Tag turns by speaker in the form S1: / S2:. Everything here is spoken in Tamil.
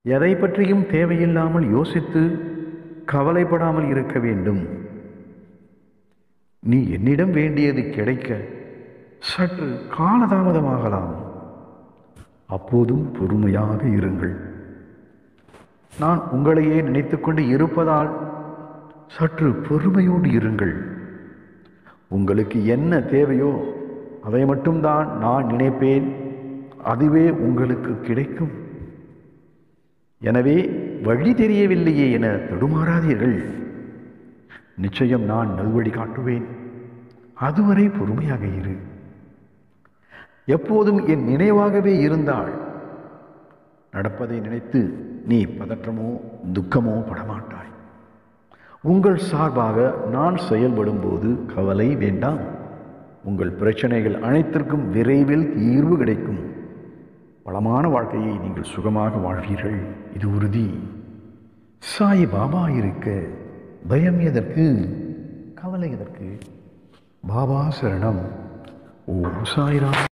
S1: எதை பற்றியும் தேவையில்லாமல் யோசித்து கவலைப்படாமல் இருக்க வேண்டும் நீ என்னிடம் வேண்டியது கிடைக்க சற்று காலதாமதமாகலாம் அப்போதும் பொறுமையாக இருங்கள் நான் உங்களையே நினைத்துக்கொண்டு இருப்பதால் சற்று பொறுமையோடு இருங்கள் உங்களுக்கு என்ன தேவையோ அதை மட்டும்தான் நான் நினைப்பேன் அதுவே உங்களுக்கு கிடைக்கும் எனவே வழி தெரியவில்லையே என தடுமாறாதீர்கள் நிச்சயம் நான் நல்வழி காட்டுவேன் அதுவரை பொறுமையாக இரு எப்போதும் என் நினைவாகவே இருந்தால் நடப்பதை நினைத்து நீ பதற்றமோ துக்கமோ படமாட்டாய் உங்கள் சார்பாக நான் செயல்படும் போது கவலை வேண்டாம் உங்கள் பிரச்சனைகள் அனைத்திற்கும் விரைவில் தீர்வு கிடைக்கும் வளமான வாழ்க்கையை நீங்கள் சுகமாக வாழ்வீர்கள் இது உறுதி சாய் பாபா இருக்க பயம் எதற்கு கவலை எதற்கு பாபா சரணம் ஓ சாய்ராம்